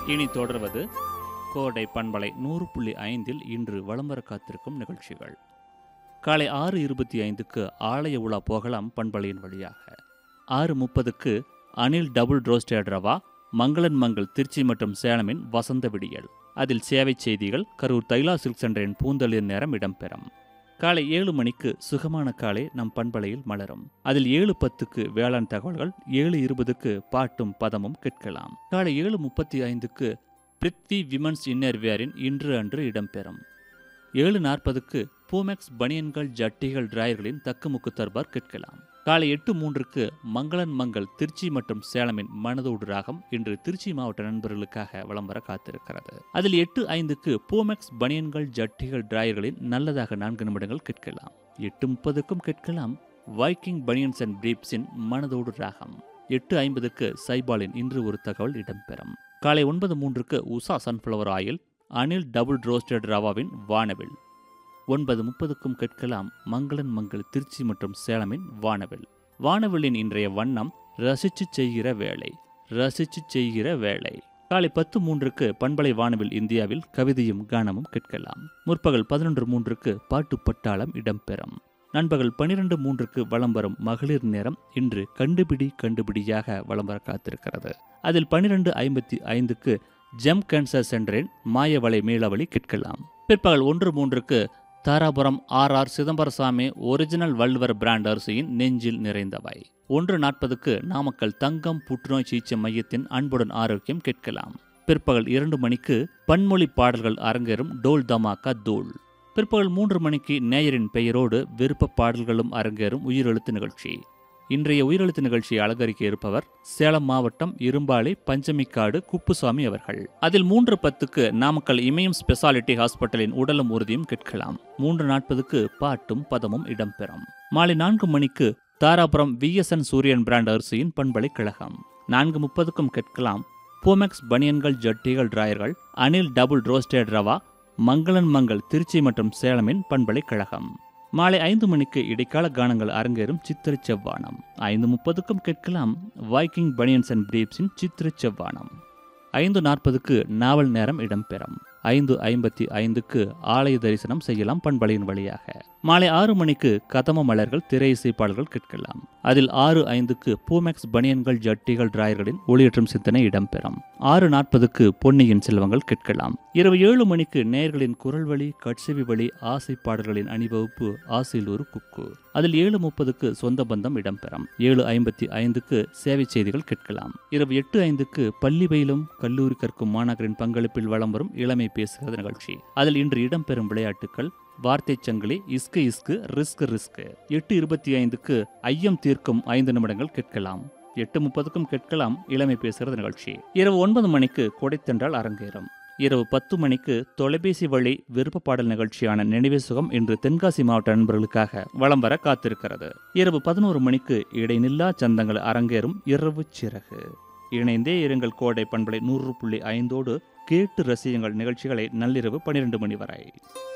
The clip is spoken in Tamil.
இனி தொடர்வது கோடை பண்பலை நூறு புள்ளி ஐந்தில் இன்று வலம் வர காத்திருக்கும் நிகழ்ச்சிகள் காலை ஆறு இருபத்தி ஐந்துக்கு ஆலய உலா போகலாம் பண்பலையின் வழியாக ஆறு முப்பதுக்கு அனில் டபுள் ரோஸ்டட் ரவா மங்களன் மங்கள் திருச்சி மற்றும் சேலமின் வசந்த விடியல் அதில் சேவை செய்திகள் கரூர் தைலா சில்க் சென்டரின் பூந்தளிர் நேரம் இடம்பெறும் காலை ஏழு மணிக்கு சுகமான காலை நம் பண்பலையில் மலரும் அதில் ஏழு பத்துக்கு வேளாண் தகவல்கள் ஏழு இருபதுக்கு பாட்டும் பதமும் கேட்கலாம் காலை ஏழு முப்பத்தி ஐந்துக்கு பிரித்வி விமன்ஸ் இன்னர்வேரின் இன்று அன்று இடம்பெறும் ஏழு நாற்பதுக்கு பூமெக்ஸ் பனியன்கள் ஜட்டிகள் டிராயர்களின் தக்குமுக்கு தர்பார் கேட்கலாம் காலை எட்டு மூன்றுக்கு மங்களன் மங்கள் திருச்சி மற்றும் சேலமின் மனதோடு ராகம் இன்று திருச்சி மாவட்ட நண்பர்களுக்காக வலம் வர காத்திருக்கிறது அதில் எட்டு ஐந்துக்கு பூமெக்ஸ் பனியன்கள் ஜட்டிகள் டிராயர்களின் நல்லதாக நான்கு நிமிடங்கள் கேட்கலாம் எட்டு முப்பதுக்கும் கேட்கலாம் வைக்கிங் பனியன்ஸ் அண்ட் பிரீப்ஸின் மனதோடு ராகம் எட்டு ஐம்பதுக்கு சைபாலின் இன்று ஒரு தகவல் இடம்பெறும் காலை ஒன்பது மூன்றுக்கு Usha sunflower oil Anil double roasted ரவாவின் வானவில் ஒன்பது முப்பதுக்கும் கேட்கலாம் மங்களன் மங்கள் திருச்சி மற்றும் சேலமின் வானவில் வானவிலின் இன்றைய வண்ணம் ரசிச்சு செய்கிற வேலை ரசிச்சு செய்கிற வேலை காலை பத்து மூன்றுக்கு பண்பலை வானவில் இந்தியாவில் கவிதையும் கானமும் கேட்கலாம் முற்பகல் பதினொன்று மூன்றுக்கு பாட்டு பட்டாளம் இடம்பெறும் நண்பகல் பனிரெண்டு மூன்றுக்கு வலம் வரும் மகளிர் நேரம் இன்று கண்டுபிடி கண்டுபிடியாக வலம் வர காத்திருக்கிறது அதில் பனிரெண்டு ஐம்பத்தி ஐந்துக்கு ஜெம் கேன்சர் சென்டரின் மாயவளை மீளவழி கேட்கலாம் பிற்பகல் ஒன்று மூன்றுக்கு Dharapuram R R Chidambarasamy original Valluvar brand அரிசியின் நெஞ்சில் நிறைந்தவை ஒன்று நாற்பதுக்கு நாமக்கல் தங்கம் புற்றுநோய் சிகிச்சை மையத்தின் அன்புடன் ஆரோக்கியம் கேட்கலாம் பிற்பகல் இரண்டு மணிக்கு பன்மொழி பாடல்கள் அரங்கேறும் டோல் தமாக்கா தூள் பிற்பகல் மூன்று மணிக்கு நேயரின் பெயரோடு விருப்ப பாடல்களும் அரங்கேறும் உயிரெழுத்து நிகழ்ச்சி இன்றைய உயிரெழுத்து நிகழ்ச்சியை அலங்கரிக்க இருப்பவர் சேலம் மாவட்டம் இரும்பாளி பஞ்சமிக்காடு குப்புசாமி அவர்கள் அதில் மூன்று பத்துக்கு நாமக்கல் இமயம் ஸ்பெஷாலிட்டி ஹாஸ்பிட்டலின் உடலும் உறுதியும் கேட்கலாம் மூன்று நாற்பதுக்கு பாட்டும் பதமும் இடம்பெறும் மாலை நான்கு மணிக்கு தாராபுரம் விஎஸ்என் சூரியன் பிராண்ட் அரிசியின் பண்பலை கழகம் நான்கு முப்பதுக்கும் கேட்கலாம் போமெக்ஸ் பனியன்கள் ஜட்டிகள் டிராயர்கள் அனில் டபுள் ரோஸ்டட் ரவா மங்களன் மங்கள் திருச்சி மற்றும் சேலமின் பண்பலை கழகம் மாலை ஐந்து மணிக்கு இடைக்கால கானங்கள் அரங்கேறும் சித்திர செவ்வானம் ஐந்து முப்பதுக்கும் கேட்கலாம் வைக்கிங் பனியன்ஸ் அண்ட் பிரீப்ஸின் சித்திர செவ்வானம் ஐந்து நாற்பதுக்கு நாவல் நேரம் இடம்பெறும் ஐந்து ஐம்பத்தி ஐந்துக்கு ஆலய தரிசனம் செய்யலாம் பண்பலையின் வழியாக மாலை ஆறு மணிக்கு கதம மலர்கள் திரை இசைப்பாடல்கள் கேட்கலாம் அதில் ஆறு ஐந்துக்கு பூமெக்ஸ் பனியன்கள் ஜட்டிகள் டிராயர்களின் ஒளியேற்றும் சிந்தனை இடம்பெறும் ஆறு நாற்பதுக்கு பொன்னியின் செல்வங்கள் கேட்கலாம் இரவு ஏழு மணிக்கு நேயர்களின் குரல் வழி கட்செவி வழி ஆசை பாடல்களின் அணிவகுப்பு ஆசையில் ஒரு குக்கு அதில் ஏழு முப்பதுக்கு சொந்த பந்தம் இடம்பெறும் ஏழு ஐம்பத்தி ஐந்துக்கு சேவை செய்திகள் கேட்கலாம் இரவு எட்டு ஐந்துக்கு பள்ளி பயிலும் கல்லூரி கற்கும் மாணவரின் பங்களிப்பில் வலம் வரும் இளமை பேசுகிறது நிகழ்ச்சி அதில் இன்று இடம்பெறும் விளையாட்டுகள் வார்த்தை சங்கிலி இஸ்கு இஸ்கு ரிஸ்க் ரிஸ்க் எட்டு இருபத்தி ஐந்துக்கு ஐயம் தீர்க்கும் ஐந்து நிமிடங்கள் கேட்கலாம் எட்டு முப்பதுக்கும் கேட்கலாம் இளமை பேசுகிறது நிகழ்ச்சி இரவு ஒன்பது மணிக்கு கொடைத்தென்றால் அரங்கேறும் இரவு பத்து மணிக்கு தொலைபேசி வழி விருப்ப பாடல் நிகழ்ச்சியான நினைவே சுகம் இன்று தென்காசி மாவட்ட நண்பர்களுக்காக வலம் வர காத்திருக்கிறது இரவு பதினோரு மணிக்கு இடைநில்லா சந்தங்கள் அரங்கேறும் இரவு சிறகு இணைந்தே இருங்கள் கோடை பண்பலை நூறு புள்ளி ஐந்தோடு கேட்டு ரசியுங்கள் நிகழ்ச்சிகளை நள்ளிரவு பன்னிரண்டு மணி வரை